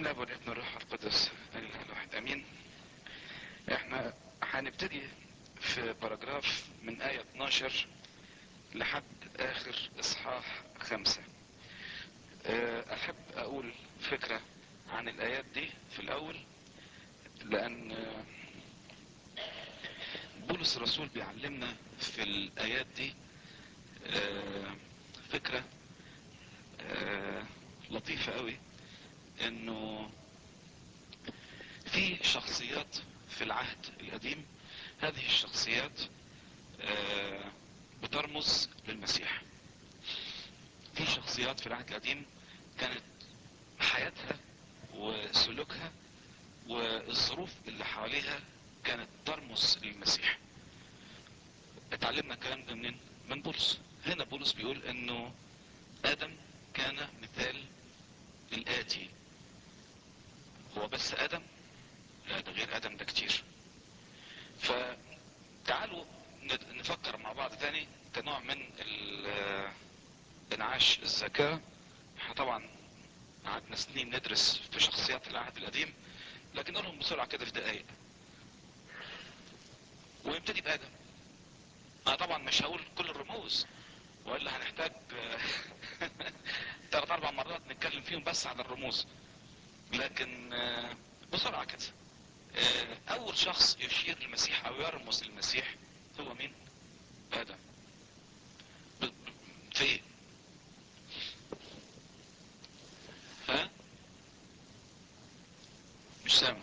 الاب والابن والروح القدس الاله الواحد امين احنا هنبتدي في باراجراف من آية 12 لحد آخر إصحاح خمسة أحب أقول فكرة عن الآيات دي في الأول لأن بولس الرسول بيعلمنا في الآيات دي فكرة لطيفة قوي انه في شخصيات في العهد القديم هذه الشخصيات بترمز للمسيح في شخصيات في العهد القديم كانت حياتها وسلوكها والظروف اللي حواليها كانت ترمز للمسيح اتعلمنا الكلام ده منين من بولس هنا بولس بيقول انه ادم كان مثال الاتي هو بس ادم لا ده غير ادم ده كتير فتعالوا نفكر مع بعض تاني كنوع من انعاش الذاكرة احنا طبعا قعدنا سنين ندرس في شخصيات العهد القديم لكن نقولهم بسرعة كده في دقايق ونبتدي بآدم انا طبعا مش هقول كل الرموز والا هنحتاج ثلاث اربع مرات نتكلم فيهم بس على الرموز لكن بسرعة كده اول شخص يشير للمسيح او يرمز للمسيح هو مين ادم في ايه ها مش سامع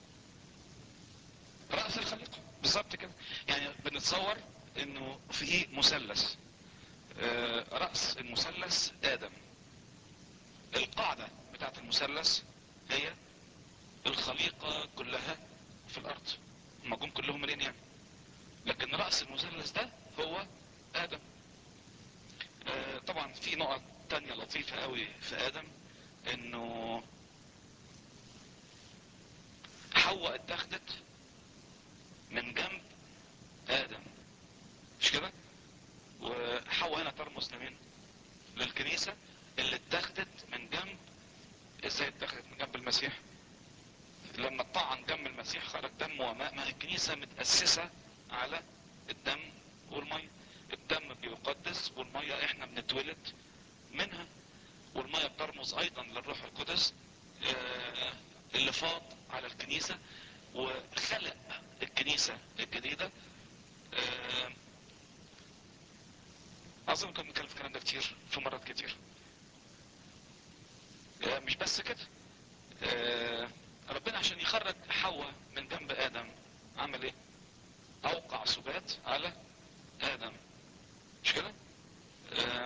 رأس الخليقة بالظبط كده يعني بنتصور انه في ايه مثلث رأس المثلث ادم القاعدة بتاعت المثلث هي الخليقة كلها في الارض هم جم كلهم منين يعني لكن رأس المثلث ده هو ادم آه طبعا في نقط تانية لطيفة قوي في ادم انه حواء اتاخدت من جنب ادم مش كده وحواء هنا ترمز لمين للكنيسة اللي اتاخدت من جنب ازاي اتاخدت من جنب المسيح لما طعن دم المسيح خرج دم وماء ما الكنيسة متأسسة على الدم والمية الدم بيقدس والمية احنا بنتولد منها والمية بترمز ايضا للروح القدس اه اللي فاض على الكنيسة وخلق الكنيسة الجديدة اه اظن كنا بنتكلم في الكلام ده كتير في مرات كتير اه مش بس كده ربنا عشان يخرج حواء من جنب ادم عمل ايه اوقع سبات على ادم مش كده آه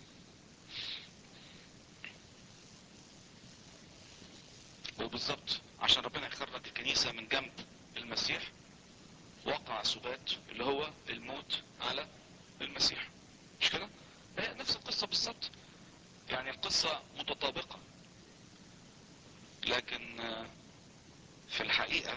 وبالظبط عشان ربنا يخرج الكنيسة من جنب المسيح وقع سبات اللي هو الموت على المسيح مش كده هي نفس القصة بالظبط يعني القصة متطابقة لكن آه في الحقيقة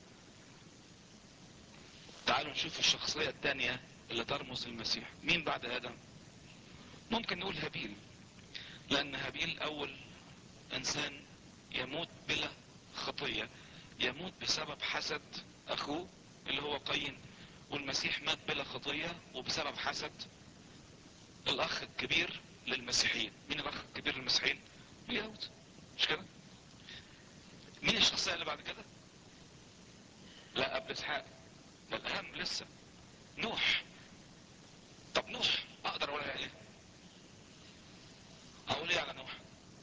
تعالوا نشوف الشخصية الثانية اللي ترمز للمسيح مين بعد ادم ممكن نقول هابيل لان هابيل اول انسان يموت بلا خطية يموت بسبب حسد اخوه اللي هو قايين والمسيح مات بلا خطية وبسبب حسد الاخ الكبير للمسيحيين مين الاخ الكبير للمسيحيين اليهود مش كده مين الشخصية اللي بعد كده لا قبل اسحاق ده الاهم لسه نوح طب نوح اقدر اقول ايه اقول ايه على نوح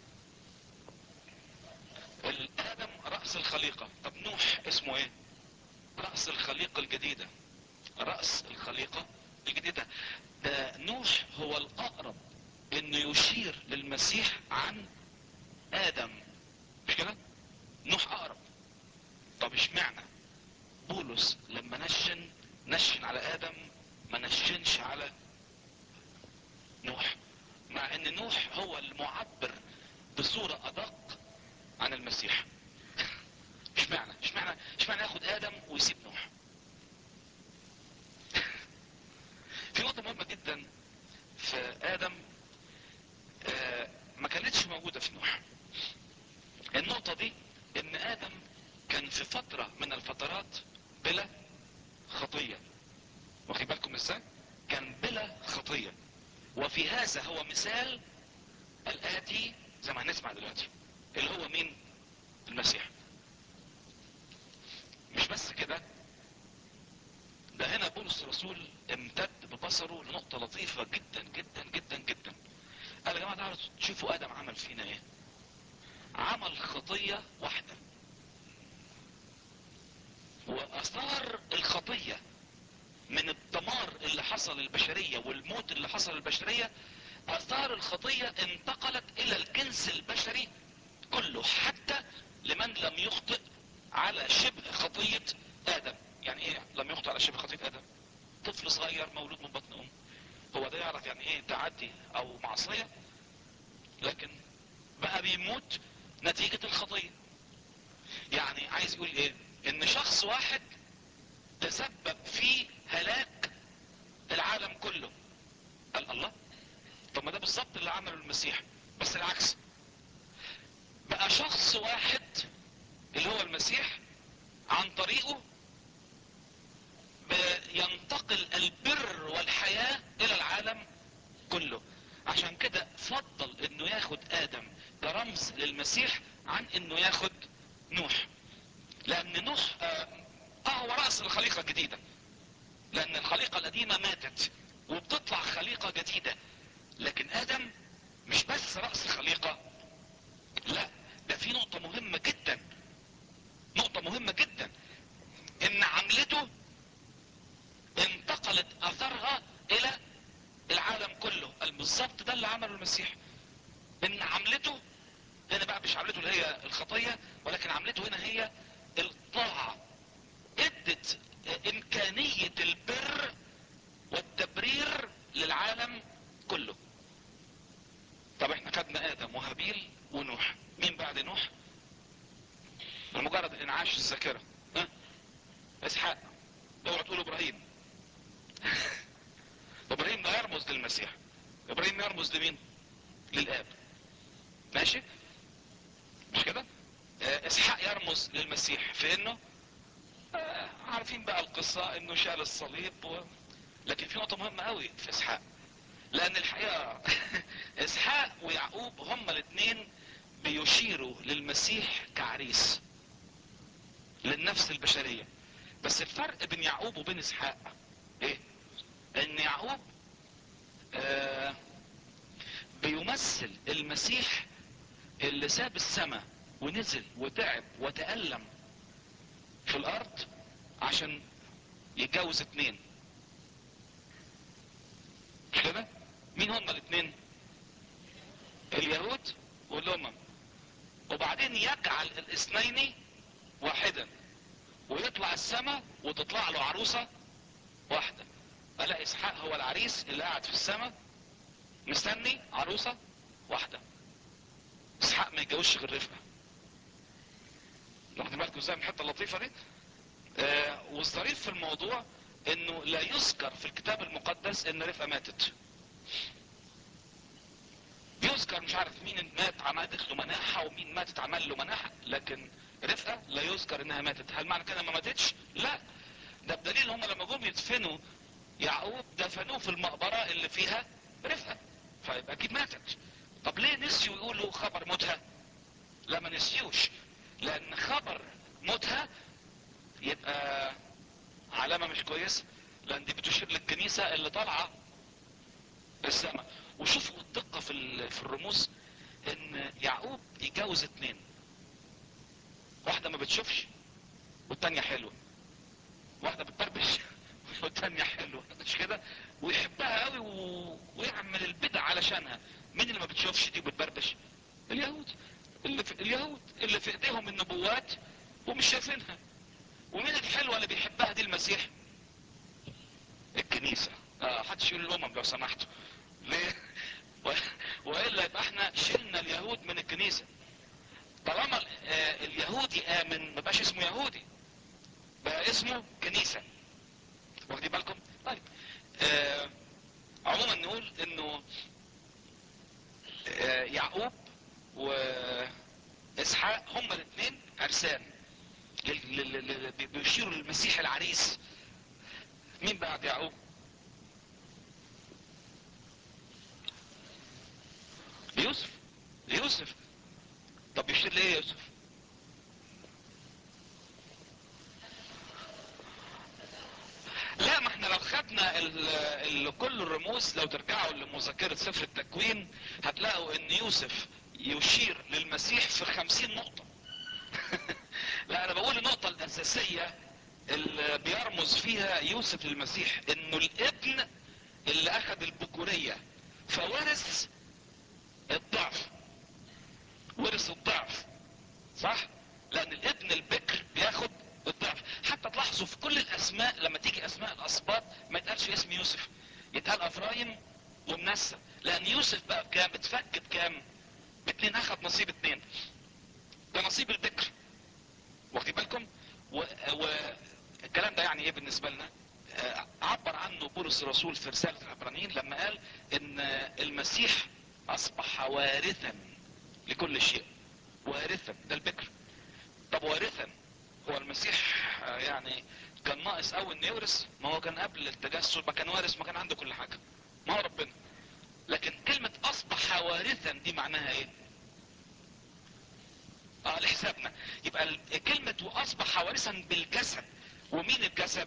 الادم رأس الخليقة طب نوح اسمه ايه رأس الخليقة الجديدة رأس الخليقة الجديدة ده نوح هو الاقرب انه يشير للمسيح عن ادم مش كده نوح اقرب طب اشمعنى بولس لما نشن نشن على ادم ما نشنش على نوح مع ان نوح هو المعبر بصورة ادق عن المسيح اشمعنى اشمعنى اشمعنى ياخد ادم ويسيب نوح في نقطة مهمة جدا في ادم آه ما كانتش موجودة في نوح النقطة دي ان ادم كان في فترة من الفترات بلا خطية واخد بالكم ازاي كان بلا خطية وفي هذا هو مثال الاتي زي ما هنسمع دلوقتي اللي هو مين المسيح مش بس كده ده هنا بولس الرسول امتد ببصره لنقطة لطيفة جدا جدا جدا جدا قال يا جماعة تعالوا تشوفوا ادم عمل فينا ايه عمل خطية واحدة واثار الخطية من الدمار اللي حصل للبشرية والموت اللي حصل للبشرية اثار الخطية انتقلت الى الجنس البشري كله حتى لمن لم يخطئ على شبه خطية ادم يعني ايه لم يخطئ على شبه خطية ادم طفل صغير مولود من بطن ام هو ده يعرف يعني ايه تعدي او معصية لكن بقى بيموت نتيجة الخطية يعني عايز يقول ايه ان شخص واحد تسبب في هلاك العالم كله قال الله طب ما ده بالظبط اللي عمله المسيح بس العكس بقى شخص واحد اللي هو المسيح عن طريقه ينتقل البر والحياة الى العالم كله عشان كده فضل انه ياخد ادم كرمز للمسيح عن انه ياخد نوح لان نوح اه هو رأس الخليقة الجديدة لان الخليقة القديمة ماتت وبتطلع خليقة جديدة لكن ادم مش بس رأس الخليقة لا ده في نقطة مهمة جدا نقطة مهمة جدا ان عملته انتقلت اثرها الى العالم كله بالظبط ده اللي عمله المسيح ان عملته هنا بقى مش عملته اللي هي الخطية ولكن عملته هنا هي الطاعة ادت امكانية البر والتبرير للعالم كله طب احنا خدنا ادم وهابيل ونوح مين بعد نوح لمجرد انعاش الذاكرة ها اسحاق اوعى تقول ابراهيم ابراهيم ده يرمز للمسيح ابراهيم يرمز لمين للاب ماشي مش كده اه اسحاق يرمز للمسيح في انه اه عارفين بقى القصة انه شال الصليب و... لكن في نقطة مهمة قوي في اسحاق لان الحقيقة اسحاق ويعقوب هما الاثنين بيشيروا للمسيح كعريس للنفس البشرية بس الفرق بين يعقوب وبين اسحاق ايه ان يعقوب آه بيمثل المسيح اللي ساب السماء ونزل وتعب وتألم في الارض عشان يتجوز اتنين مش كده مين هما الاتنين اليهود والامم وبعدين يجعل الاثنين واحدا ويطلع السماء وتطلع له عروسة واحدة الاقي اسحاق هو العريس اللي قاعد في السماء مستني عروسة واحدة اسحاق ما يتجوزش غير رفقة واخدين بالكم ازاي من الحته اللطيفه دي آه والظريف في الموضوع انه لا يذكر في الكتاب المقدس ان رفقه ماتت يذكر مش عارف مين مات عملت له مناحه ومين ماتت عمل له مناحه لكن رفقه لا يذكر انها ماتت هل معنى كده ما ماتتش لا ده بدليل هم لما جم يدفنوا يعقوب دفنوه في المقبره اللي فيها رفقه فيبقى اكيد ماتت طب ليه نسيوا يقولوا خبر موتها لا ما نسيوش لان خبر موتها يبقى علامة مش كويسة لان دي بتشير للكنيسة اللي طالعة السماء وشوفوا الدقة في في الرموز ان يعقوب يتجوز اتنين واحدة ما بتشوفش والتانية حلوة واحدة بتبربش والتانية حلوة مش كده ويحبها قوي و... ويعمل البدع علشانها مين اللي ما بتشوفش دي وبتبربش اليهود اللي في اليهود اللي في ايديهم النبوات ومش شايفينها ومين الحلوة اللي بيحبها دي المسيح الكنيسة اه حدش يقول الامم لو سمحتوا ليه و... وإلا يبقى احنا شلنا اليهود من الكنيسة طالما آه اليهودي امن ما بقاش اسمه يهودي بقى اسمه كنيسة واخدين بالكم طيب آه عموما نقول انه آه يعقوب اسحاق هما الاثنين عرسان لل- لل- لل- بي- بيشيروا للمسيح العريس مين بعد يعقوب يوسف يوسف طب يشير ليه يوسف لا ما احنا لو خدنا ال ال كل الرموز لو ترجعوا لمذاكرة سفر التكوين هتلاقوا ان يوسف يشير للمسيح في خمسين نقطة لا انا بقول النقطة الاساسية اللي بيرمز فيها يوسف للمسيح انه الابن اللي اخذ البكورية فورث الضعف ورث الضعف صح لان الابن البكر بياخد الضعف حتى تلاحظوا في كل الاسماء لما تيجي اسماء الاسباط ما يتقالش اسم يوسف يتقال افرايم ومنسى لان يوسف بقى بكام اتفك بكام باتنين اخد نصيب اتنين ده نصيب البكر واخدين بالكم والكلام ده يعني ايه بالنسبه لنا آه، عبر عنه بولس الرسول في رساله العبرانيين لما قال ان المسيح اصبح وارثا لكل شيء وارثا ده البكر طب وارثا هو المسيح آه، يعني كان ناقص قوي انه يورث ما هو كان قبل التجسد ما كان وارث ما كان عنده كل حاجه ما هو ربنا لكن كلمه اصبح وارثا دي معناها ايه اه لحسابنا يبقى ال- كلمة واصبح وارثا بالجسد ومين الجسد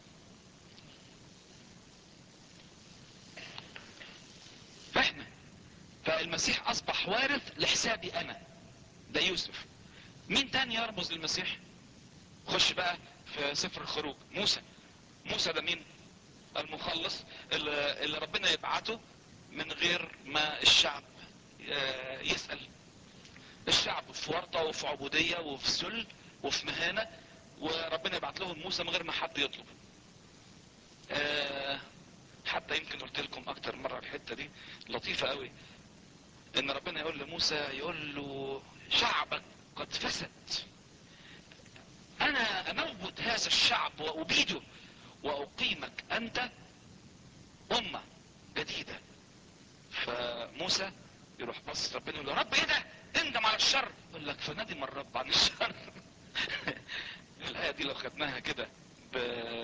احنا فالمسيح اصبح وارث لحسابي انا ده يوسف مين تاني يرمز للمسيح خش بقى في سفر الخروج موسى موسى ده مين المخلص اللي, اللي ربنا يبعته من غير ما الشعب آه، يسأل الشعب في ورطة وفي عبودية وفي ذل وفي مهانة وربنا يبعت لهم موسى من غير ما حد يطلب آه، حتى يمكن قلت لكم اكتر مرة الحتة دي لطيفة قوي ان ربنا يقول لموسى يقول له شعبك قد فسد انا اموت هذا الشعب وابيده واقيمك انت امة جديدة فموسى يروح بص ربنا يقول له رب ايه ده اندم على الشر يقول لك فندم الرب عن الشر الايه دي لو خدناها كده ب...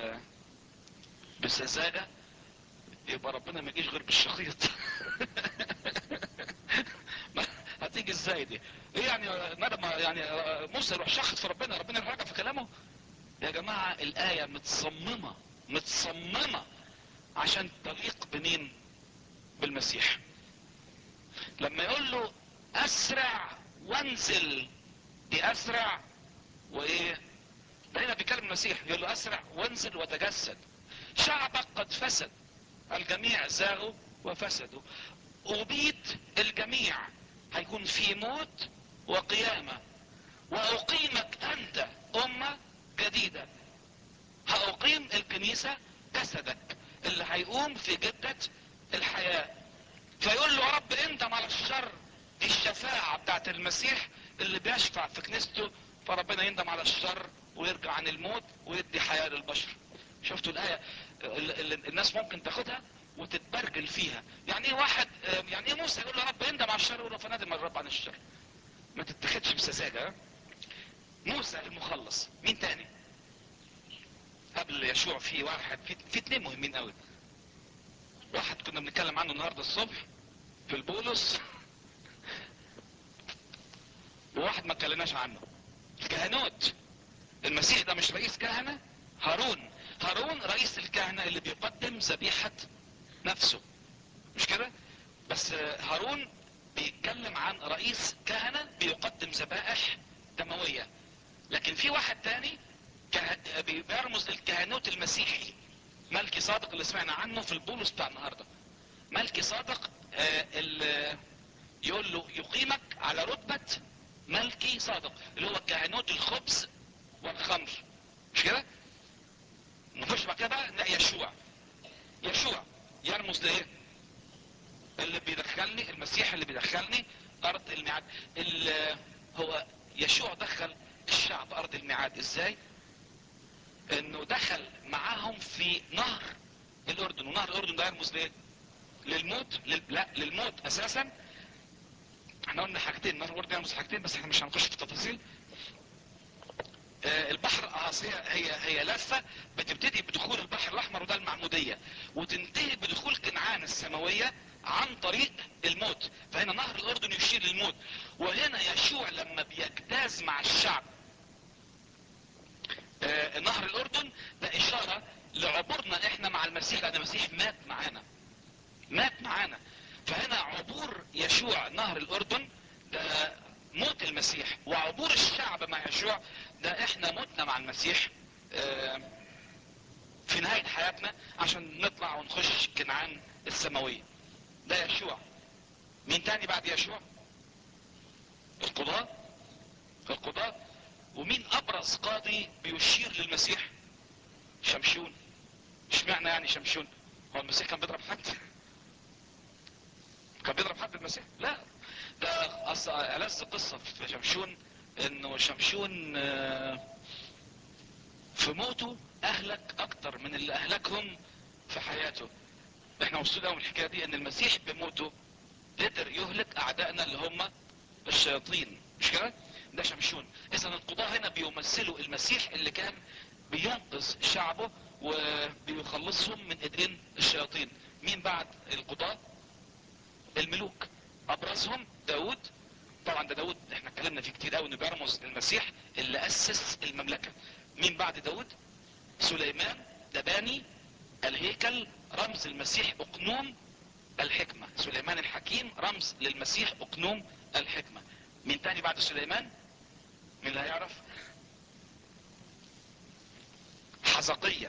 بسذاجه يبقى ربنا ما يجيش غير بالشخيط ما- هتيجي ازاي دي ايه يعني ندم يعني موسى يروح شخط في ربنا ربنا يروح راجع في كلامه يا جماعه الايه متصممه متصممه عشان تليق بمين بالمسيح لما يقول له اسرع وانزل دي اسرع وايه ده هنا بيكلم المسيح يقول له اسرع وانزل وتجسد شعبك قد فسد الجميع زاغوا وفسدوا ابيد الجميع هيكون في موت وقيامة واقيمك انت امة جديدة هاقيم الكنيسة جسدك اللي هيقوم في جدة الحياة فيقول له يا رب اندم على الشر دي الشفاعة بتاعت المسيح اللي بيشفع في كنيسته فربنا يندم على الشر ويرجع عن الموت ويدي حياة للبشر شفتوا الآية اللي اللي الناس ممكن تاخدها وتتبرجل فيها يعني ايه واحد آه، يعني ايه موسى يقول له يا رب اندم على الشر يقول له فندم الرب عن الشر ما تتخدش بسذاجة ها؟ موسى المخلص مين تاني قبل يشوع في واحد في, في اتنين مهمين قوي واحد كنا بنتكلم عنه النهارده الصبح في البولس وواحد ما اتكلمناش عنه الكهنوت المسيح ده مش رئيس كهنة هارون هارون رئيس الكهنة اللي بيقدم ذبيحة نفسه مش كده بس آه، هارون بيتكلم عن رئيس كهنة بيقدم ذبائح دموية لكن في واحد تاني كه- بي- بيرمز للكهنوت المسيحي ملكي صادق اللي سمعنا عنه في البولس بتاع النهارده ملكي صادق آه، اللي يقول له يقيمك على رتبة ملكي صادق اللي هو كهنوت الخبز والخمر مش كده نخش بعد كده بقى لا يشوع يشوع يرمز لايه اللي بيدخلني المسيح اللي بيدخلني ارض الميعاد اللي هو يشوع دخل الشعب ارض الميعاد ازاي انه دخل معاهم في نهر الاردن ونهر الاردن ده يرمز لايه للموت لل... لا للموت اساسا احنا قلنا حاجتين نهر الاردن يرمز حاجتين بس احنا مش هنخش في التفاصيل آه، البحر الأعاصية هي هي لفة بتبتدي بدخول البحر الأحمر وده المعمودية وتنتهي بدخول كنعان السماوية عن طريق الموت فهنا نهر الأردن يشير للموت وهنا يشوع لما بيجتاز مع الشعب آه، نهر الأردن ده إشارة لعبورنا إحنا مع المسيح لأن المسيح مات معانا مات معانا فهنا عبور يشوع نهر الأردن ده موت المسيح وعبور الشعب مع يشوع ده احنا متنا مع المسيح آه، في نهاية حياتنا عشان نطلع ونخش كنعان السماوية ده يشوع مين تاني بعد يشوع القضاة القضاة ومين ابرز قاضي بيشير للمسيح شمشون اشمعنى يعني شمشون هو المسيح كان بيضرب حد كان بيضرب حد المسيح لا ده أص- ألذ قصة في شمشون انه شمشون آه، في موته اهلك اكتر من اللي اهلكهم في حياته احنا مبسوطين قوي من الحكايه دي ان المسيح بموته قدر يهلك اعدائنا اللي هم الشياطين مش كده ده شمشون اذا القضاة هنا بيمثلوا المسيح اللي كان بينقذ شعبه وبيخلصهم من ايدين الشياطين مين بعد القضاة الملوك ابرزهم داود طبعا ده داود احنا اتكلمنا فيه كتير قوي انه بيرمز المسيح اللي اسس المملكة مين بعد داود سليمان ده باني الهيكل رمز المسيح اقنوم الحكمة سليمان الحكيم رمز للمسيح اقنوم الحكمة مين تاني بعد سليمان مين اللي هيعرف حزقية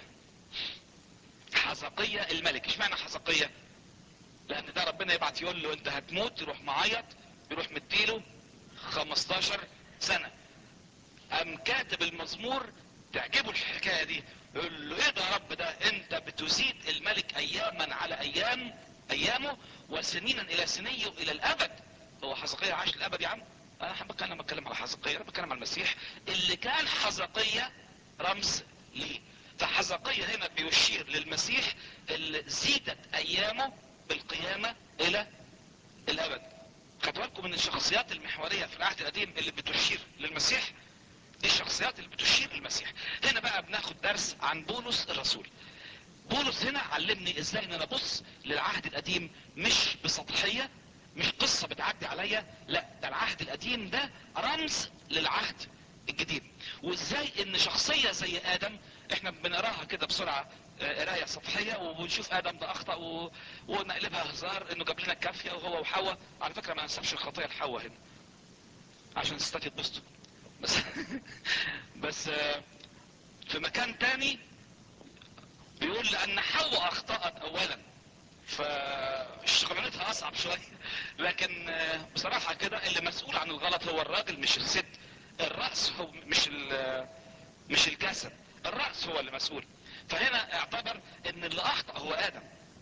حزقية الملك اشمعنى حزقية لان ده ربنا يبعت يقول له انت هتموت يروح معيط يروح مديله 15 سنة قام كاتب المزمور تعجبه الحكاية دي يقول له ايه ده يا رب ده انت بتزيد الملك اياما على ايام ايامه وسنينا الى سنيه الى الابد هو حزقية عاش للابد يا عم انا حابب انا بتكلم على حزقية انا بتكلم على المسيح اللي كان حزقية رمز ليه فحزقية هنا بيشير للمسيح اللي زيدت ايامه بالقيامة الى الابد خدوا بالكم من الشخصيات المحورية في العهد القديم اللي بتشير للمسيح دي الشخصيات اللي بتشير للمسيح هنا بقى بناخد درس عن بولس الرسول بولس هنا علمني ازاي ان انا ابص للعهد القديم مش بسطحية مش قصة بتعدي عليا لا ده العهد القديم ده رمز للعهد الجديد وازاي ان شخصية زي ادم احنا بنقراها كده بسرعة آه، قراية سطحية ونشوف ادم ده اخطأ و... ونقلبها هزار انه جاب لنا الكافية وهو وحواء على فكرة ما نسبش الخطية لحواء هنا عشان الستات يتبسطوا بس بس آه، في مكان تاني بيقول لان حواء اخطأت اولا فشغلانتها اصعب شوية لكن آه، بصراحة كده اللي مسؤول عن الغلط هو الراجل مش الست الرأس هو مش ال- مش الجسد الرأس هو اللي مسؤول فهنا اعتبر ان اللي اخطأ هو ادم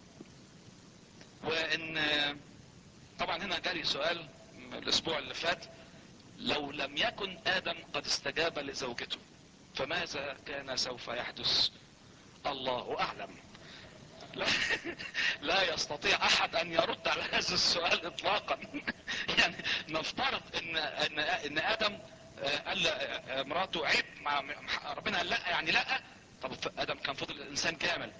وان آه، طبعا هنا جالي سؤال الاسبوع اللي فات لو لم يكن ادم قد استجاب لزوجته فماذا كان سوف يحدث الله اعلم لا, لا يستطيع احد ان يرد على هذا السؤال اطلاقا يعني نفترض ان ان ان ادم آه، قال آه، مراته عيب مع مع- ربنا قال لا يعني لا طب ادم كان فضل انسان كامل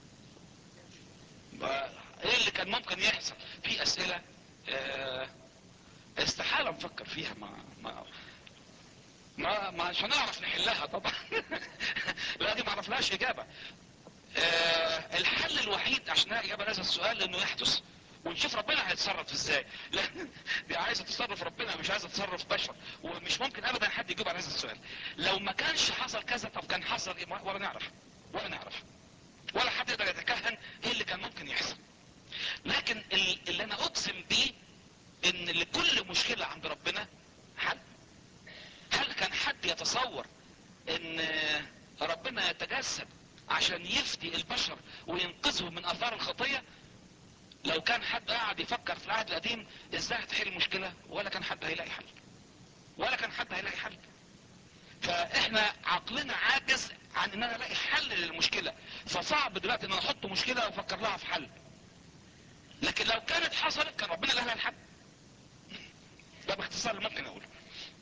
آه، ايه اللي كان ممكن يحصل في اسئله آه، استحالة نفكر فيها ما ما ما ما مش هنعرف نحلها طبعا لا دي ما عرفناش اجابة آه الحل الوحيد عشان اجابة هذا السؤال انه يحدث ونشوف ربنا هيتصرف ازاي لا دي عايزة تصرف ربنا مش عايزة تصرف بشر ومش ممكن ابدا حد يجيب على هذا السؤال لو ما كانش حصل كذا طب كان حصل ايه ولا نعرف ولا نعرف ولا حد يقدر يتكهن ايه اللي كان ممكن يحصل لكن ال- اللي انا اقسم بيه ان لكل مشكلة عند ربنا حل هل كان حد يتصور ان ربنا يتجسد عشان يفدي البشر وينقذهم من اثار الخطية لو كان حد قاعد يفكر في العهد القديم ازاي هتحل المشكلة ولا كان حد هيلاقي حل ولا كان حد هيلاقي حل فاحنا عقلنا عاجز عن ان انا الاقي حل للمشكلة فصعب دلوقتي ان انا احط مشكلة وافكر لها في حل لكن لو كانت حصلت كان ربنا لها الحل ده باختصار اللي ممكن اقوله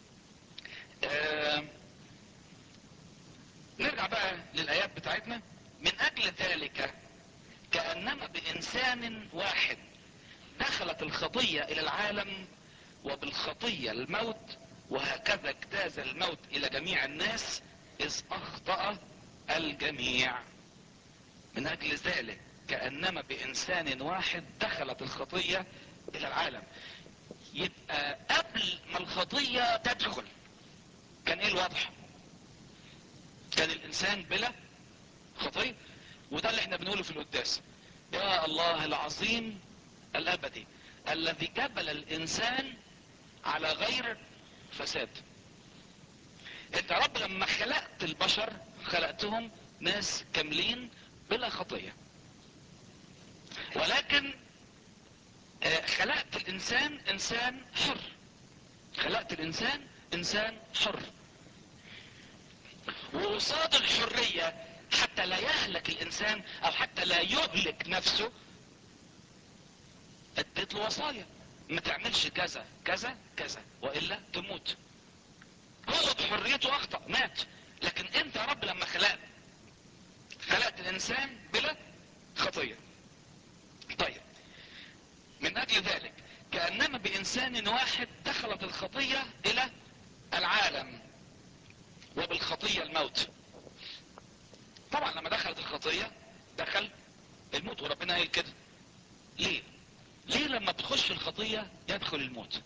آه نرجع بقى للايات بتاعتنا من اجل ذلك كانما بانسان واحد دخلت الخطية الى العالم وبالخطية الموت وهكذا اجتاز الموت الى جميع الناس اذ اخطأ الجميع من اجل ذلك كانما بانسان واحد دخلت الخطية الى العالم يبقى قبل ما الخطية تدخل كان ايه الوضع كان الانسان بلا خطية وده اللي احنا بنقوله في القداس يا الله العظيم الابدي الذي جبل الانسان على غير فساد انت يا رب لما خلقت البشر خلقتهم ناس كاملين بلا خطية ولكن آه، خلقت الانسان انسان حر خلقت الانسان انسان حر وقصاد الحرية حتى لا يهلك الانسان او حتى لا يهلك نفسه اديت له وصايا ما تعملش كذا كذا كذا والا تموت هو بحريته اخطأ مات لكن انت يا رب لما خلقت خلقت الانسان بلا خطية طيب من اجل ذلك كأنما بانسان واحد دخلت الخطية الى العالم وبالخطية الموت طبعا لما دخلت الخطية دخل الموت وربنا قال كده ليه ليه لما تخش الخطية يدخل الموت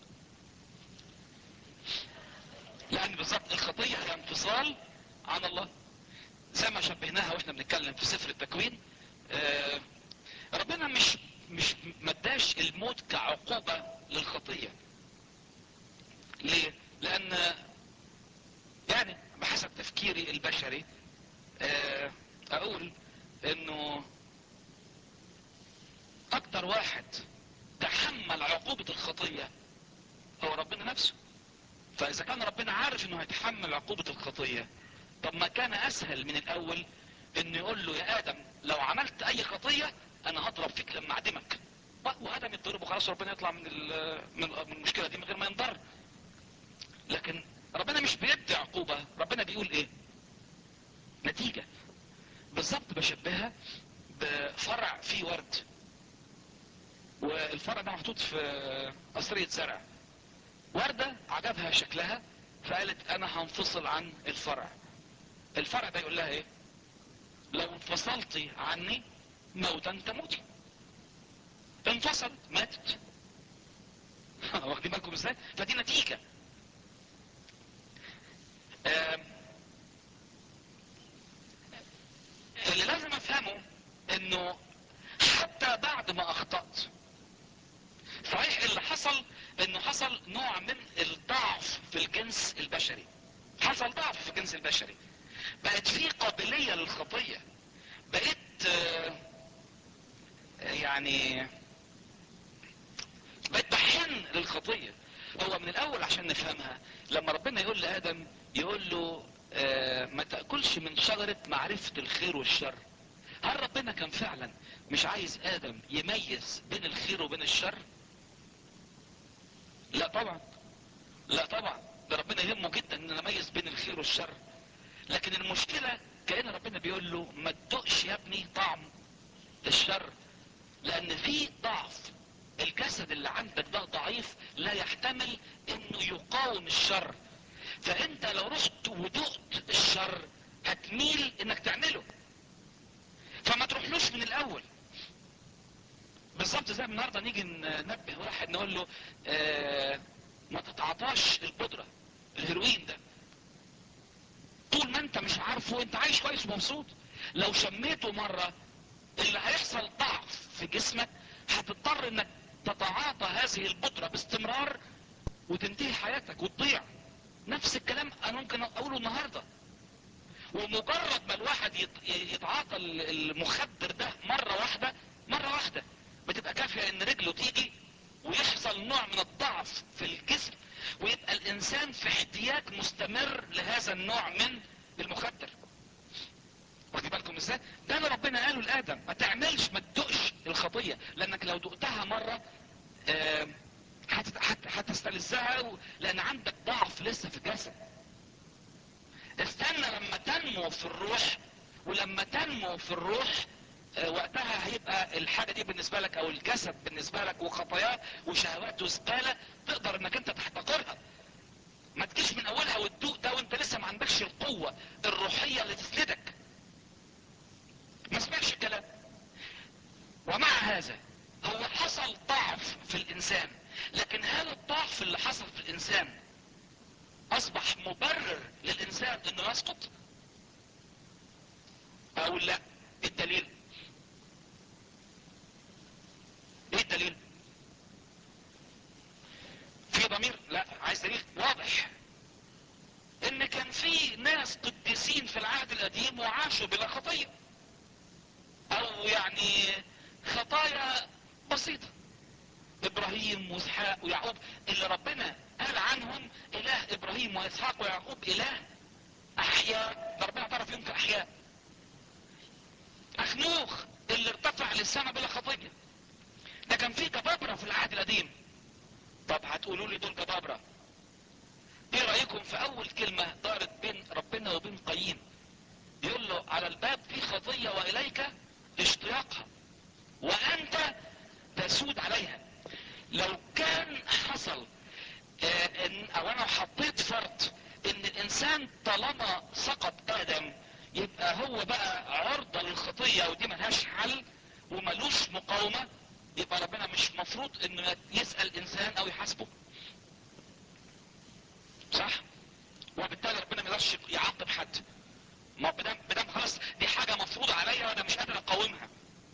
لان بالظبط الخطية هي انفصال عن الله زي ما شبهناها واحنا بنتكلم في سفر التكوين آه ربنا مش مش مداش الموت كعقوبة للخطية ليه لان يعني بحسب تفكيري البشري آه اقول انه اكتر واحد تحمل عقوبة الخطية هو ربنا نفسه فاذا كان ربنا عارف انه هيتحمل عقوبة الخطية طب ما كان اسهل من الاول انه يقول له يا ادم لو عملت اي خطية انا هضرب فيك لما اعدمك وادم يتضرب وخلاص ربنا يطلع من من المشكلة دي من غير ما ينضر لكن ربنا مش بيدي عقوبة ربنا بيقول ايه نتيجة بالظبط بشبهها بفرع فيه ورد والفرع ده محطوط في قصرية زرع وردة عجبها شكلها فقالت انا هنفصل عن الفرع الفرع ده يقول لها ايه لو انفصلتي عني موتا تموتي انفصلت ماتت واخدين بالكم ازاي فدي نتيجة اللي لازم افهمه انه حتى بعد ما اخطأت صحيح اللي حصل انه حصل نوع من الضعف في الجنس البشري حصل ضعف في الجنس البشري بقت في قابلية للخطية بقيت يعني بقيت بحن للخطية هو من الاول عشان نفهمها لما ربنا يقول لادم يقول له آه ما تأكلش من شجرة معرفة الخير والشر هل ربنا كان فعلا مش عايز ادم يميز بين الخير وبين الشر لا طبعا لا طبعا ده ربنا يهمه جدا ان نميز بين الخير والشر لكن المشكلة كأن ربنا بيقول له ما تدقش يا ابني طعم الشر لان في ضعف الجسد اللي عندك ده ضعيف لا يحتمل انه يقاوم الشر فانت لو رحت ودقت الشر هتميل انك تعمله فما تروحلوش من الاول بالظبط زي النهارده نيجي ننبه واحد نقول له آه ما تتعاطاش البودرة الهيروين ده طول ما انت مش عارفه انت عايش كويس ومبسوط لو شميته مرة اللي هيحصل ضعف في جسمك هتضطر انك تتعاطى هذه البودرة باستمرار وتنتهي حياتك وتضيع نفس الكلام انا ممكن اقوله النهاردة ومجرد ما الواحد يتعاطى المخدر ده مرة واحدة مرة واحدة بتبقى كافية ان رجله تيجي ويحصل نوع من الضعف في الجسم ويبقى الانسان في احتياج مستمر لهذا النوع من المخدر واخدين بالكم ازاي ده اللي ربنا قاله لادم ما تعملش ما تدقش الخطية لانك لو دقتها مرة آه هت- هت- هتستلذها و- لان عندك ضعف لسه في الجسد استنى لما تنمو في الروح ولما تنمو في الروح آه، وقتها هيبقى الحاجة دي بالنسبة لك او الجسد بالنسبة لك وخطاياه وشهواته زبالة تقدر انك انت تحتقرها ما تجيش من اولها وتدوق ده وانت لسه ما عندكش القوة الروحية اللي تسندك ما سمعش الكلام ومع هذا هو حصل ضعف في الانسان لكن هل الضعف اللي حصل في الانسان اصبح مبرر للانسان انه يسقط اقول لا إيه الدليل ايه الدليل في ضمير لا عايز دليل واضح ان كان في ناس قديسين في العهد القديم وعاشوا بلا خطيه او يعني خطايا بسيطة ابراهيم واسحاق ويعقوب اللي ربنا قال عنهم اله ابراهيم واسحاق ويعقوب اله احياء ده ربنا اعترف فيهم كاحياء اخنوخ اللي ارتفع للسماء بلا خطية ده كان في جبابرة في العهد القديم طب هتقولوا لي دول جبابرة ايه رأيكم في اول كلمة دارت بين ربنا وبين قايين يقول له على الباب في خطية واليك اشتياقها وانت تسود عليها لو كان حصل آه، إن او انا حطيت فرض ان الانسان طالما سقط ادم يبقى هو بقى عرضة للخطية ودي ملهاش حل وملوش مقاومة يبقى ربنا مش مفروض انه يسأل انسان او يحاسبه صح وبالتالي ربنا ما يقدرش يعاقب حد ما بدام بدام خلاص دي حاجة مفروضة عليا وانا مش قادر اقاومها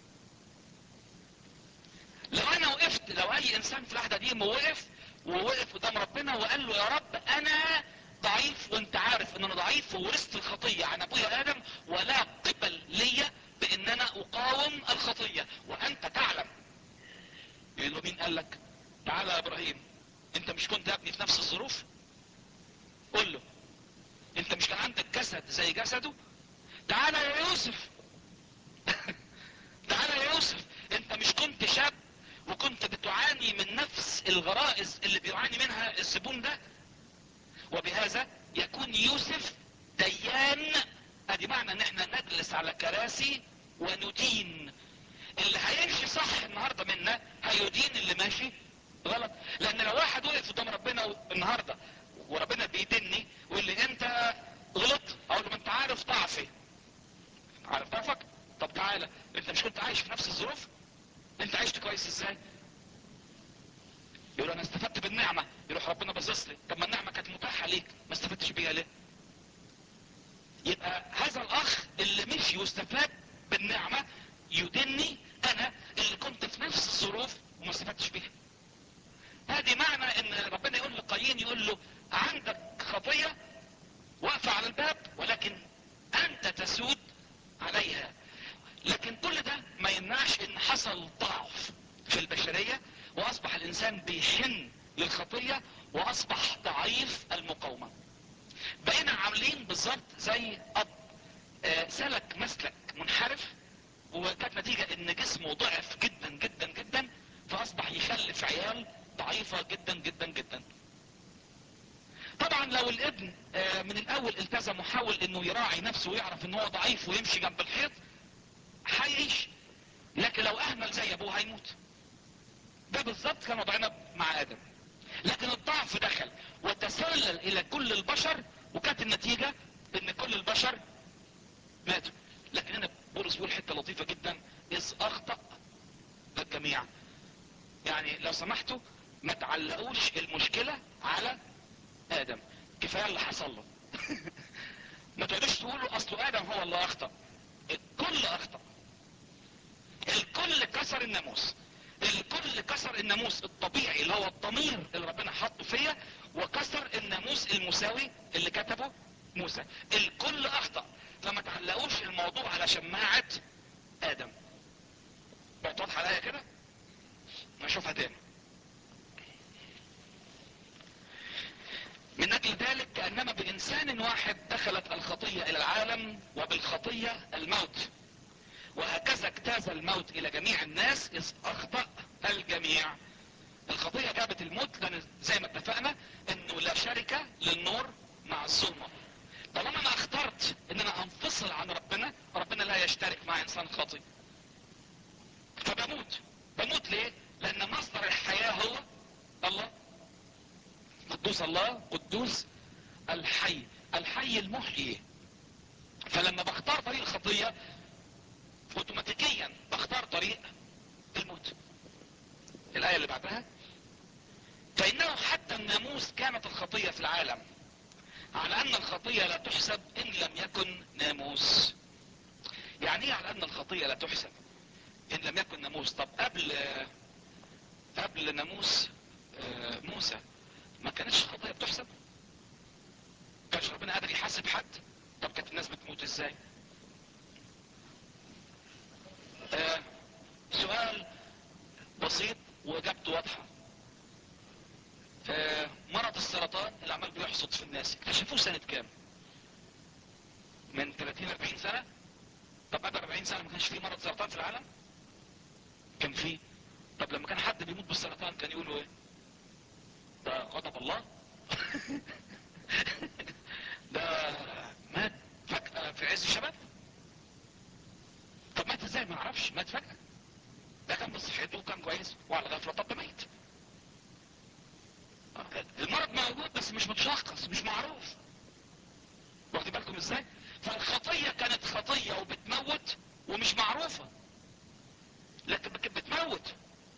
لو انا وقفت لو اي انسان في العهد القديم وقف ووقف قدام ربنا وقال له يا رب انا ضعيف وانت عارف ان انا ضعيف وورثت الخطية عن ابويا ادم ولا قبل ليا بان انا اقاوم الخطية وانت تعلم يقول له مين قال لك تعالى يا ابراهيم انت مش كنت يا ابني في نفس الظروف قول له انت مش كان عندك جسد زي جسده تعالى يا يوسف تعالى يا يوسف انت مش كنت شاب وكنت بتعاني من نفس الغرائز اللي بيعاني منها الزبون ده وبهذا يكون يوسف ديان ادي معنى ان احنا نجلس على كراسي وندين اللي هيمشي صح النهاردة منا هيدين اللي ماشي غلط لان لو واحد وقف قدام ربنا النهاردة وربنا بيدني ويقول لي انت غلط اقول له ما انت عارف ضعفي عارف ضعفك طب تعالى انت مش كنت عايش في نفس الظروف انت عشت كويس ازاي يقول انا استفدت بالنعمة يروح ربنا باصص لي طب ما النعمة كانت متاحة ليك ما استفدتش بيها ليه يبقى هذا الاخ اللي مشي واستفاد بالنعمة يدني انا اللي كنت في نفس الظروف وما استفدتش بيها هذه معنى ان ربنا يقول لقايين يقول له عندك خطية واقفة على الباب ولكن انت تسود عليها لكن كل ده ما يمنعش ان حصل ضعف في البشرية واصبح الانسان بيحن للخطية واصبح ضعيف المقاومة بقينا عاملين بالظبط زي اب آه، سلك مسلك منحرف وكانت نتيجة ان جسمه ضعف جدا جدا جدا فاصبح يخلف عيال ضعيفة جدا جدا جدا طبعا لو الابن آه، من الاول التزم وحاول انه يراعي نفسه ويعرف ان هو ضعيف ويمشي جنب الحيط هيعيش لكن لو اهمل زي ابوه هيموت ده بالظبط كان وضعنا مع ادم لكن الضعف دخل وتسلل الى كل البشر وكانت النتيجة ان كل البشر ماتوا لكن هنا بولس بيقول حته لطيفه جدا اذ اخطا الجميع يعني لو سمحتوا ما تعلقوش المشكله على ادم كفايه اللي حصل له ما تقعدوش تقولوا اصل ادم هو اللي اخطا الكل اخطا الكل كسر الناموس الكل كسر الناموس الطبيعي اللي هو الضمير اللي ربنا حطه فيا وكسر الناموس المساوي اللي كتبه موسى الكل اخطأ فما تعلقوش الموضوع على شماعة ادم بقت واضحة عليا كده نشوفها تاني من اجل ذلك كأنما بانسان واحد دخلت الخطية الى العالم وبالخطية الموت وهكذا اجتاز الموت الى جميع الناس اذ اخطأ الجميع الخطية جابت الموت لان زي ما اتفقنا انه لا شركة للنور مع الظلمة طالما انا اخترت ان انا انفصل عن ربنا ربنا لا يشترك مع انسان خاطئ فبموت بموت ليه لان مصدر الحياة هو الله قدوس الله قدوس الحي الحي المحيي فلما بختار طريق الخطية اوتوماتيكيا بختار طريق الموت الآية اللي بعدها فإنه حتى الناموس كانت الخطية في العالم على أن الخطية لا تحسب إن لم يكن ناموس يعني ايه على أن الخطية لا تحسب إن لم يكن ناموس طب قبل قبل ناموس موسى ما كانتش الخطية بتحسب كانش ربنا قادر يحاسب حد طب كانت الناس بتموت ازاي آه سؤال بسيط واجابته واضحة آه مرض السرطان اللي عمال بيحصد في الناس اكتشفوه سنة كام من 30 40 سنة طب قبل 40 سنة ما كانش فيه مرض سرطان في العالم كان فيه طب لما كان حد بيموت بالسرطان كان يقولوا ايه ده غضب الله ده مات فجأة في عز الشباب طب مات ازاي ما اعرفش مات فجأة ده كان بصحته وكان كويس وعلى غفلة طب ده ميت المرض موجود بس مش متشخص مش معروف واخد بالكم ازاي فالخطية كانت خطية وبتموت ومش معروفة لكن بتموت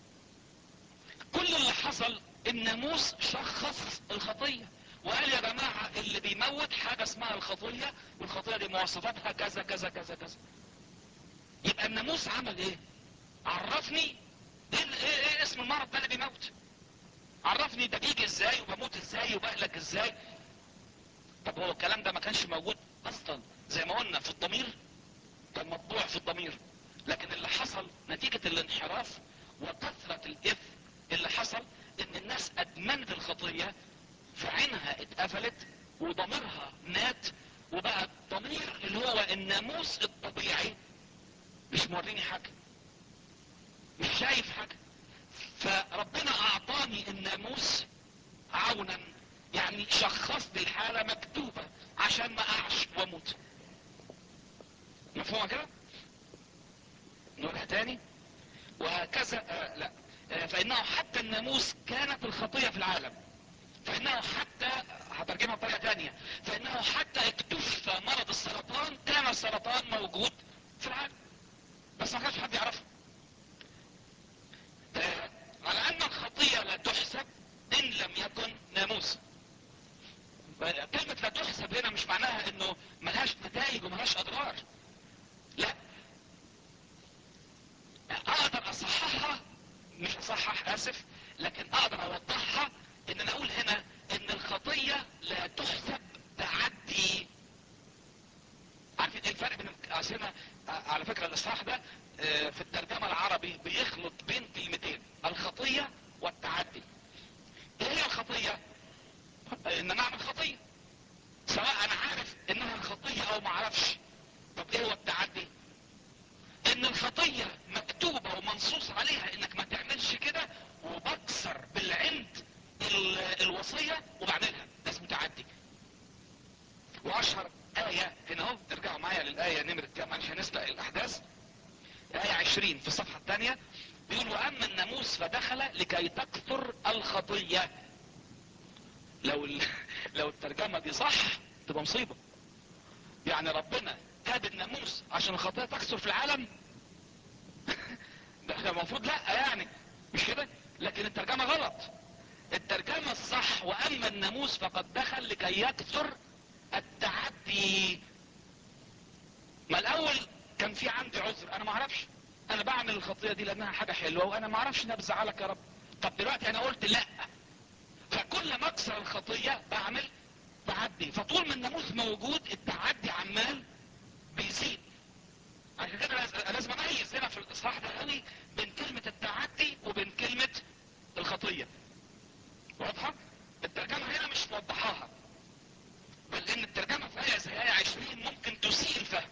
كل اللي حصل الناموس شخص الخطية وقال يا جماعة اللي بيموت حاجة اسمها الخطية والخطية دي مواصفاتها كذا كذا كذا كذا يبقى الناموس عمل ايه عرفني ايه, إيه, إيه اسم المرض ده اللي بيموت عرفني ده بيجي ازاي وبموت ازاي وبقلق ازاي طب هو الكلام ده ما كانش موجود اصلا زي ما قلنا في الضمير كان مطبوع في الضمير لكن اللي حصل نتيجة الانحراف وكثرة الاثم اللي حصل ان الناس ادمنت الخطية فعينها اتقفلت وضميرها مات وبقى الضمير اللي هو الناموس الطبيعي مش موريني حاجة مش شايف حاجة فربنا اعطاني الناموس عونا يعني شخص لي الحالة مكتوبة عشان ما اعش واموت مفهومة كده نقولها تاني وهكذا آه لا آه فانه حتى الناموس كانت الخطية في العالم فانه حتى هترجمها بطريقة تانية فانه حتى اكتشف مرض السرطان كان السرطان موجود في العالم بس ما كانش حد يعرفه آه على ان الخطية لا تحسب ان لم يكن ناموس كلمة لا تحسب هنا مش معناها انه ملهاش نتائج وملهاش اضرار لا اقدر اصححها مش اصحح اسف لكن اقدر اوضحها ان انا اقول هنا ان الخطية لا تحسب تعدي عارفين ايه الفرق بين هنا على فكرة الاصحاح ده في الترجمة العربي بيخلط بين كلمتين الخطية والتعدي ايه هي الخطية ان انا اعمل خطية سواء انا عارف انها الخطية او ما اعرفش طب ايه هو التعدي ان الخطية مكتوبة ومنصوص عليها انك ما تعملش كده وبكسر بالعند الوصية وبعملها ده اسمه تعدي واشهر آية هنا اهو ترجعوا معايا للآية نمرة كام معلش هنسبق الاحداث آية عشرين في الصفحة الثانية بيقول واما الناموس فدخل لكي تكثر الخطية لو لو الترجمة دي صح تبقى مصيبة يعني ربنا جاب الناموس عشان الخطية تكثر في العالم ده المفروض لا يعني مش كده لكن الترجمة غلط الترجمة الصح واما الناموس فقد دخل لكي يكثر التعدي ما الاول كان في عندي عذر انا ما اعرفش انا بعمل الخطية دي لانها حاجة حلوة وانا ما اعرفش انها بتزعلك يا رب طب دلوقتي انا قلت لا فكل ما اكسر الخطية بعمل تعدي فطول ما الناموس موجود التعدي عمال بيزيد عشان كده لازم اميز هنا في الاصحاح ده قوي بين كلمة التعدي وبين كلمة الخطية واضحة الترجمة هنا مش موضحاها بل ان الترجمة في آية زي آية 20 ممكن تسيء الفهم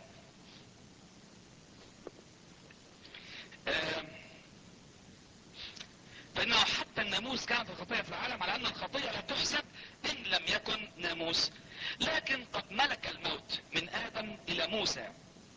فانه حتى الناموس إذ كانت الخطية في العالم على أن الخطية لا تحسب إن لم يكن ناموس لكن قد ملك الموت من آدم إلى موسى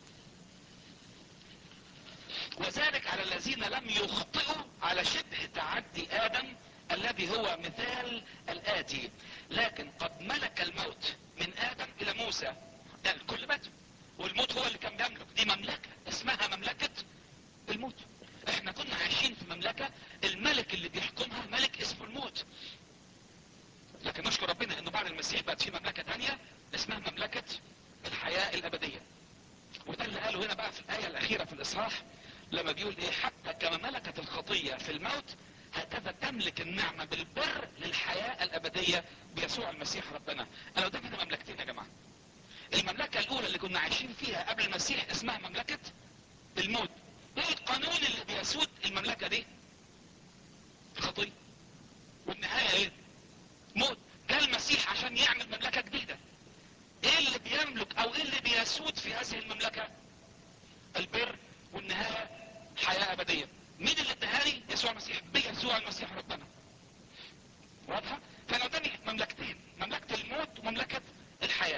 وذلك على الذين لم يخطئوا على شبه تعدي آدم الذي هو مثال الآتي لكن قد ملك الموت من آدم إلى موسى ده الكل مات والموت هو اللي كان بيملك دي مملكة اسمها مملكة الموت احنا كنا عايشين في مملكة الملك اللي بيحكمها ملك اسمه الموت لكن نشكر ربنا انه بعد المسيح بقت في مملكة تانية اسمها مملكة الحياة الابدية وده اللي قاله هنا بقى في الاية الاخيرة في الاصحاح لما بيقول ايه حتى كما ملكت الخطية في الموت هكذا تملك النعمة بالبر للحياة الابدية بيسوع المسيح ربنا انا قدام هنا مملكتين يا جماعة المملكة الاولى اللي كنا عايشين فيها قبل المسيح اسمها مملكة الموت ايه القانون اللي بيسود المملكة دي خطية والنهاية ايه موت جاء المسيح عشان يعمل مملكة جديدة ايه اللي بيملك او ايه اللي بيسود في هذه المملكة البر والنهاية حياة ابدية مين اللي ادهاني يسوع المسيح بيسوع المسيح ربنا واضحة فانا قدامي مملكتين مملكة الموت ومملكة الحياة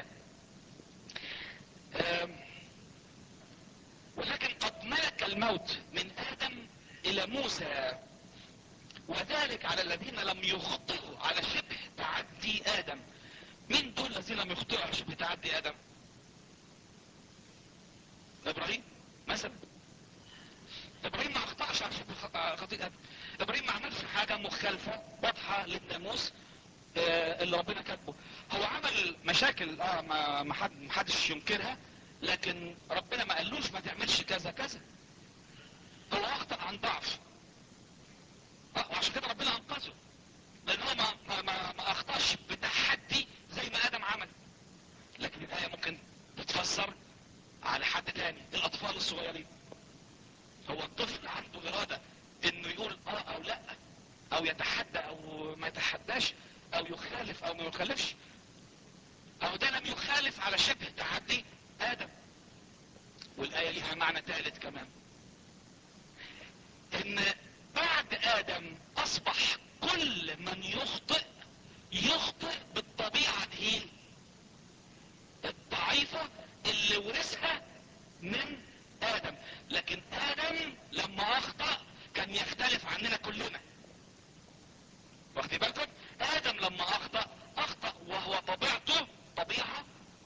ولكن قد ملك الموت من ادم الى موسى وذلك على الذين لم يخطئوا على شبه تعدي ادم مين دول الذين لم يخطئوا على شبه تعدي ادم ابراهيم مثلا ابراهيم ما اخطأش على شبه خطيئة ادم ابراهيم ما عملش حاجة مخالفة واضحة للناموس آه اللي ربنا كاتبه هو عمل مشاكل اه ما ما حد ما حدش ينكرها لكن ربنا ما قالوش ما تعملش كذا كذا هو اخطأ عن ضعف اه وعشان كده ربنا انقذه لان هو ما, ما, ما, ما اخطأش بتحدي زي ما ادم عمل لكن الاية ممكن تتفسر على حد تاني الاطفال الصغيرين هو الطفل عنده ارادة انه يقول اه او لا او يتحدى او ما يتحداش او يخالف او ما يخالفش او ده لم يخالف على شبه تعدي ادم والاية ليها معنى ثالث كمان ان بعد ادم اصبح كل من يخطئ يخطئ بالطبيعة دي الضعيفة اللي ورثها من ادم لكن ادم لما اخطأ كان يختلف عننا كلنا واخدين بالكم ادم لما اخطأ اخطأ وهو طبيعته طبيعة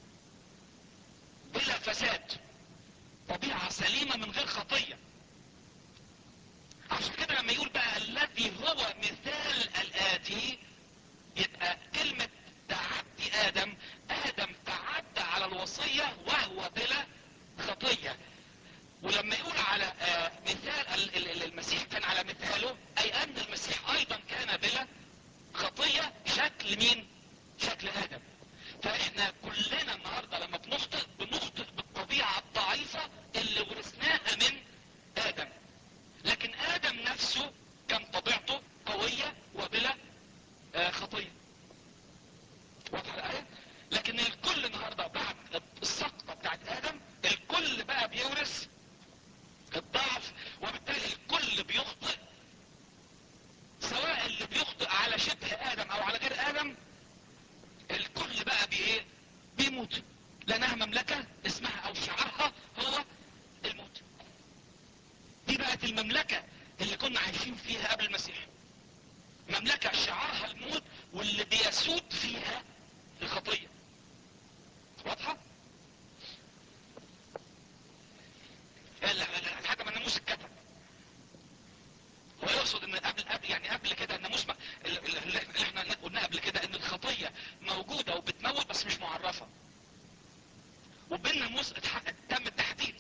بلا فساد طبيعة سليمة من غير خطية عشان كده لما يقول بقى الذي هو مثال الآتي يبقى كلمة تعدي آدم آدم تعدى على الوصية وهو بلا خطية ولما يقول على آه مثال المسيح كان على مثاله أي أن المسيح أيضا كان بلا خطية شكل مين؟ شكل آدم فإحنا كلنا النهاردة لما بنخطئ بنخطئ بالطبيعة الضعيفة اللي ورثناها من آدم لكن آدم نفسه كان طبيعته قوية وبلا آه خطية واضح الآية لكن الكل النهاردة بعد السقطة بتاعت آدم الكل بقى بيورث الضعف وبالتالي الكل بيخطئ سواء اللي بيخطئ على شبه آدم أو على غير آدم الكل بقى بايه بيموت لانها مملكة اسمها او شعارها هو الموت دي بقت المملكة اللي كنا عايشين فيها قبل المسيح مملكة شعارها الموت واللي بيسود فيها الخطية واضحة لحد ما الناموس اتكتب هو يقصد ان قبل قبل يعني قبل كده الناموس اللي احنا قلنا قبل كده ان الخطية موجودة وبتموت بس مش معرفة وبين الناموس تم التحديد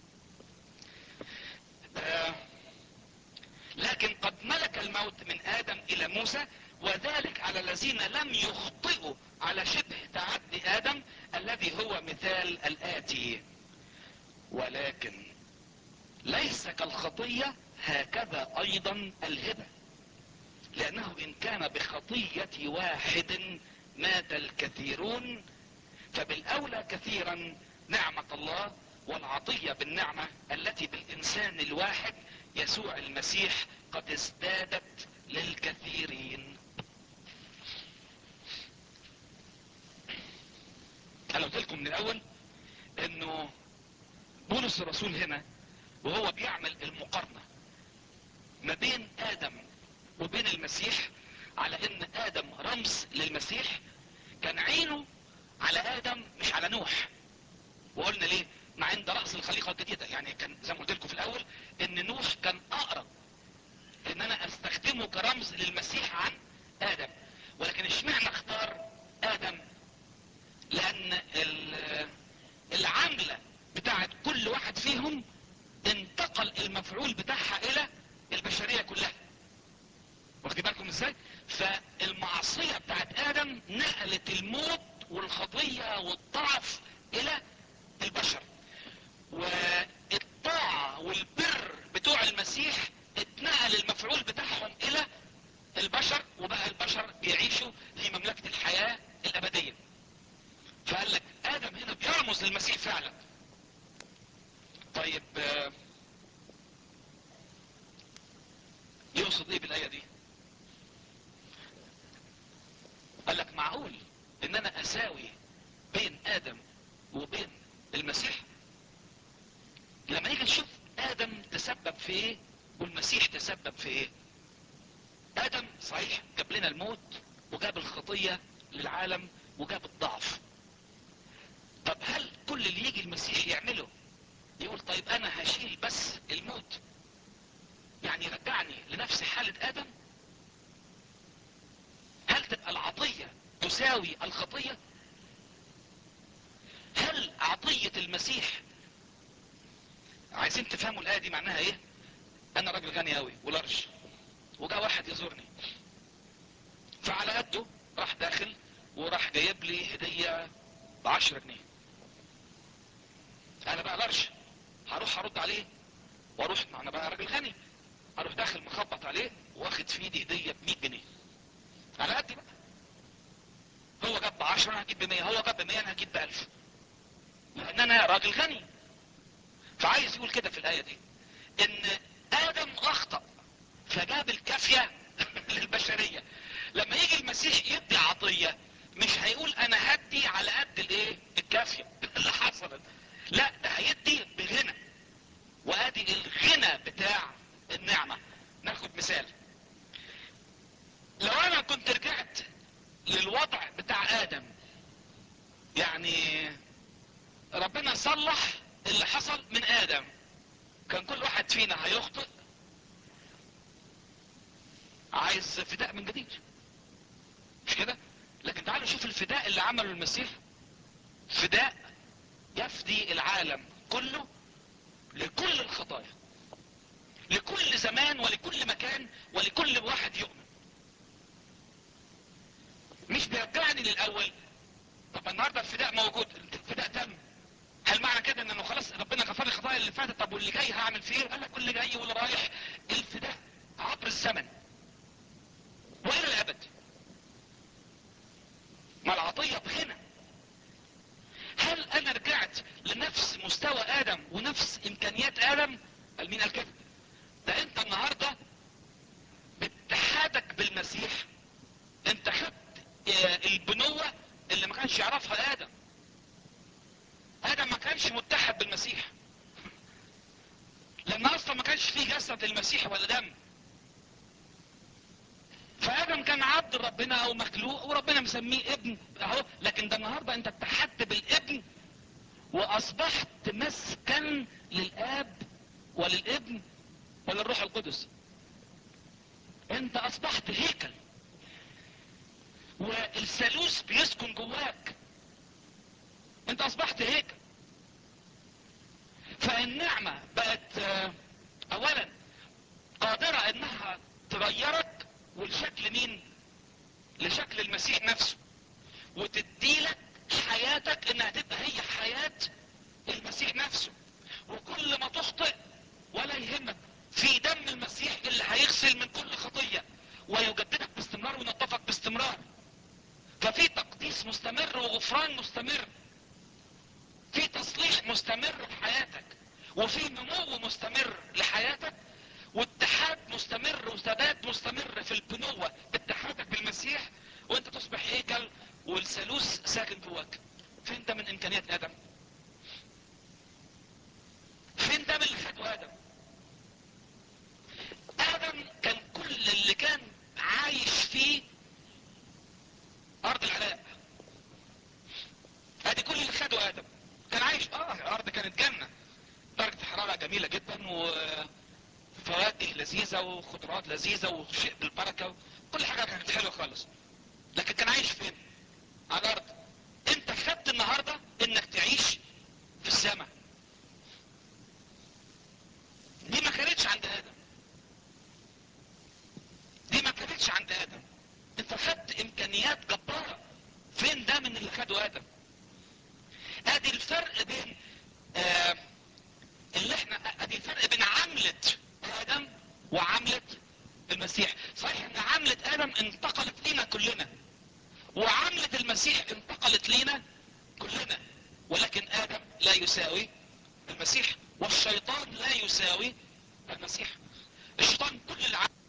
آه لكن قد ملك الموت من ادم الى موسى وذلك على الذين لم يخطئوا على شبه تعدي ادم الذي هو مثال الاتي ولكن ليس كالخطية هكذا ايضا الهبة لانه ان كان بخطية واحد مات الكثيرون فبالاولى كثيرا نعمة الله والعطية بالنعمة التي بالانسان الواحد يسوع المسيح قد ازدادت للكثيرين انا قلت لكم من الاول انه بولس الرسول هنا وهو بيعمل المقارنة ما بين ادم وبين المسيح على ان ادم رمز للمسيح كان عينه على ادم مش على نوح وقلنا ليه مع عند رأس الخليقة الجديدة يعني كان زي ما قلت لكم في الاول ان نوح كان اقرب ان انا استخدمه كرمز للمسيح عن ادم ولكن اشمعنى اختار ادم لان العاملة بتاعت كل واحد فيهم انتقل المفعول بتاعها الى البشرية كلها واخدين بالكم ازاي فالمعصية بتاعت ادم نقلت الموت والخطية والضعف الى البشر والطاعة والبر بتوع المسيح اتنقل المفعول بتاعهم الى البشر وبقى البشر بيعيشوا في مملكة الحياة الابدية فقال لك ادم هنا بيرمز للمسيح فعلا طيب يقصد ايه بالاية دي قال لك معقول ان انا اساوي بين ادم وبين المسيح لما نيجي نشوف ادم تسبب في ايه والمسيح تسبب في ايه ادم صحيح جاب لنا الموت وجاب الخطية للعالم وجاب الضعف طب هل كل اللي يجي المسيح يعمله يقول طيب انا هشيل بس الموت يعني يرجعني لنفس حالة ادم هل تبقى العطية تساوي الخطية هل عطية المسيح عايزين تفهموا الآية دي معناها ايه انا راجل غني اوي ولارج وجاء واحد يزورني فعلى قده راح داخل وراح جايب لي هدية بعشرة جنيه انا بقى لارج هروح ارد عليه واروح ما انا بقى راجل غني اروح داخل مخبط عليه واخد في ايدي هدية ب 100 جنيه على قدي بقى هو جاب ب 10 انا هجيب ب 100 هو جاب ب 100 انا هجيب ب 1000 لان انا راجل غني فعايز يقول كده في الايه دي ان ادم اخطأ فجاب الكافية للبشرية لما يجي المسيح يدي عطية مش هيقول انا هدي على قد الايه الكافية اللي حصلت لا ده هيدي بغنى وادي الغنى بتاع النعمة ناخد مثال لو انا كنت رجعت للوضع بتاع ادم يعني ربنا صلح اللي حصل من ادم كان كل واحد فينا هيخطئ عايز فداء من جديد مش كده لكن تعالوا شوف الفداء اللي عمله المسيح فداء يفدي العالم كله لكل الخطايا لكل زمان ولكل مكان ولكل واحد يؤمن مش بيرجعني للاول طب النهارده الفداء موجود الفداء تم هل معنى كده انه خلاص ربنا غفر لي الخطايا اللي فاتت طب واللي جاي هعمل فيه قال لك واللي جاي واللي رايح الفداء عبر الزمن والى الابد ما العطيه بغنى هل انا رجعت لنفس مستوى ادم ونفس امكانيات ادم قال مين قال كده ده انت النهارده باتحادك بالمسيح انت خدت البنوة اللي ما كانش يعرفها ادم ادم ما كانش متحد بالمسيح لان اصلا ما كانش فيه جسد للمسيح ولا دم فادم كان عبد ربنا او مخلوق وربنا مسميه ابن اهو لكن ده النهارده انت اتحدت بالابن واصبحت مسكن للاب وللابن وللروح القدس انت اصبحت هيكل والثالوث بيسكن جواك انت اصبحت هيكل فالنعمة بقت اولا قادرة انها تغيرك ولشكل مين لشكل المسيح نفسه وتديلك حياتك انها تبقى هي حياة المسيح نفسه وكل ما تخطئ ولا يهمك في دم المسيح اللي هيغسل من كل خطية ويجددك باستمرار وينظفك باستمرار ففي تقديس مستمر وغفران مستمر في تصليح مستمر لحياتك وفي نمو مستمر لحياتك واتحاد مستمر وثبات مستمر في البنوة اتحادك بالمسيح وانت تصبح هيكل والثالوث ساكن جواك فين ده من امكانيات ادم فين ده من اللي خده ادم ادم كان كل اللي كان عايش فيه ارض العلاء ادي كل اللي خده ادم كان عايش اه الارض كانت جنة درجة حرارة جميلة جدا وفواكه لذيذة وخضروات لذيذة وشيء بالبركة كل حاجة كانت حلوة خالص لكن كان عايش فين على الارض انت خدت النهاردة انك تعيش في السماء دي ما كانتش عند ادم دي ما كانتش عند ادم انت خدت امكانيات جبارة فين ده من اللي خده ادم ادي الفرق بين آه اللي احنا ادي الفرق بين عملة ادم وعملة المسيح صحيح ان عملة ادم انتقلت لنا كلنا وعملة المسيح انتقلت لنا كلنا ولكن ادم لا يساوي المسيح والشيطان لا يساوي المسيح الشيطان كل العالم